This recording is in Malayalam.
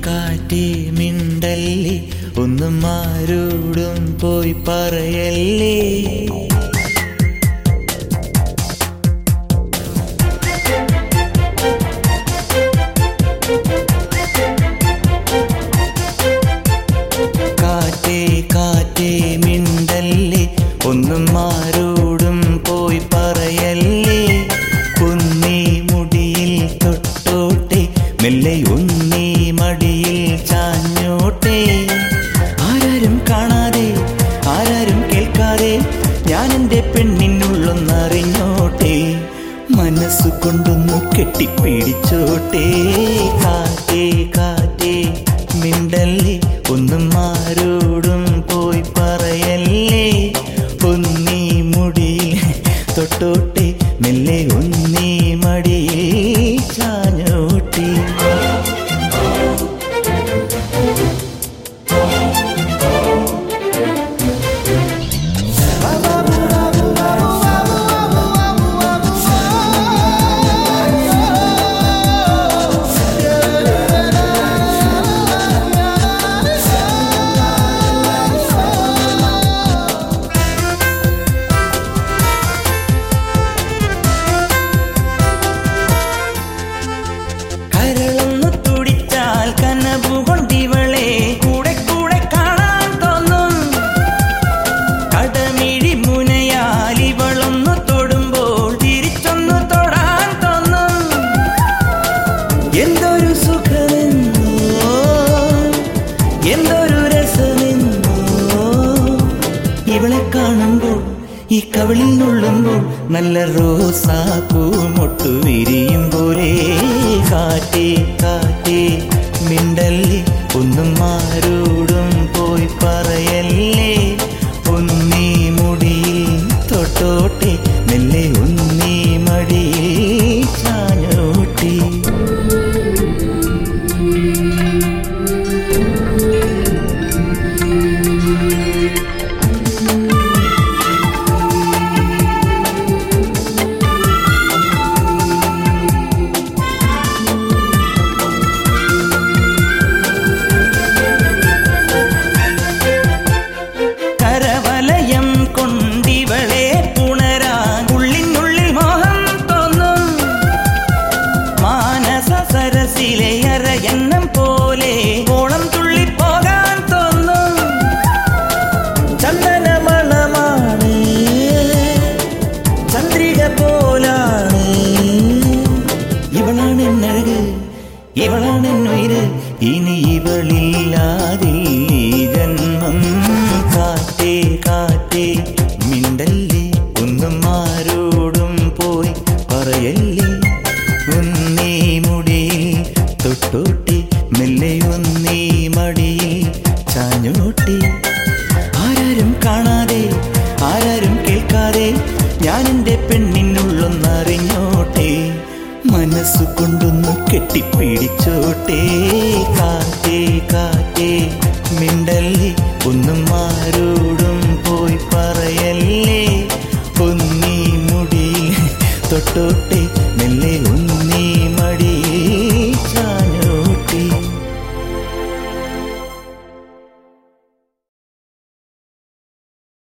കാറ്റേ മിണ്ടല്ലേ ഒന്നും ആരോടും പോയി പറയല്ലേ കാറ്റേ കാറ്റേ മിണ്ടല്ലേ ഒന്നും ആരോടും പോയി പറയല്ലേ കുന്നീ മുടിയിൽ തൊട്ടോട്ടെ മെല്ലെ ഉന്നീ മടിയിൽ ചാഞ്ഞോട്ടെ ആരാരും കാണാതെ ആരാരും കേൾക്കാതെ ഞാൻ എൻ്റെ പെണ്ണിനുള്ളൊന്നറിഞ്ഞോട്ടെ മനസ്സു കൊണ്ടൊന്നു കെട്ടിപ്പിടിച്ചോട്ടെ കാറ്റേ കാറ്റേ മിണ്ടല്ലേ ഒന്നും ആരോടും പോയി പറയല്ലേ ഒന്നീ മുടിയിൽ തൊട്ടോട്ടെ മെല്ലെ ഒന്നീ മടിയിൽ ചാഞ്ഞോട്ടെ കരളൊന്നു തുടിച്ചാൽ കനവു കൊണ്ടിവളെ കൂടെ കൂടെ കാണാൻ തോന്നും കടമിഴി മുനയാൽ ഇവളൊന്നു തൊടുമ്പോൾ തിരിച്ചൊന്നു തൊടാൻ തോന്നും എന്തൊരു സുഖമെന്നോ എന്തൊരു രസമെന്നോ ഇവളെ കാണുമ്പോൾ ഈ കവിളിൽ നുള്ളുമ്പോൾ നല്ല റോസാ പൂമൊട്ടു വിരിയും പോലെ കാറ്റേ കാറ്റേ മിണ്ടല്ലേ ഒന്നും ആരോടും പോയി പറയല്ലേ ഒന്നീ മുടിയിൽ തൊട്ടോട്ടെ മെല്ലെ ഒന്നീ മടിയിൽ ചാഞ്ഞോട്ടെ കരവലയം കൊണ്ടിവളെ പുണരാൻ ഉള്ളിനുള്ളിൽ മോഹം തോന്നും മാനസ സരസിലെ അരയന്നം പോലെ ഓളം തുള്ളി പോകാൻ തോന്നും ചന്ദന മണമാണ് ചന്ദ്രിക പോലാണ് ഇവളാണ് എന്നഴക് ഇവളാണ് എന്നുയിര് ഇനി ഇവളില്ലാതിൽ ഈ ജന്മം കാറ്റേ കാറ്റേ മിണ്ടല്ലേ ഒന്നും ആരോടും പോയി പറയല്ലേ ഒന്നീ മുടിയിൽ തൊട്ടോട്ടെ മെല്ലെ ഒന്നീ മടിയിൽ ചാഞ്ഞോട്ടെ ആരാരും കാണാതെ ആരാരും കേൾക്കാതെ ഞാൻ എൻ്റെ പെണ്ണിനുള്ളൊന്നറിഞ്ഞോട്ടെ മനസ്സു കൊണ്ടൊന്നു കെട്ടിപ്പിടിച്ചോട്ടെ കാറ്റേ കാറ്റേ മിണ്ടല്ലേ ഒന്നും ആരോടും പോയി പറയല്ലേ ഒന്നീ മുടിയിൽ തൊട്ടോട്ടെ മെല്ലെ ഒന്നീ മടി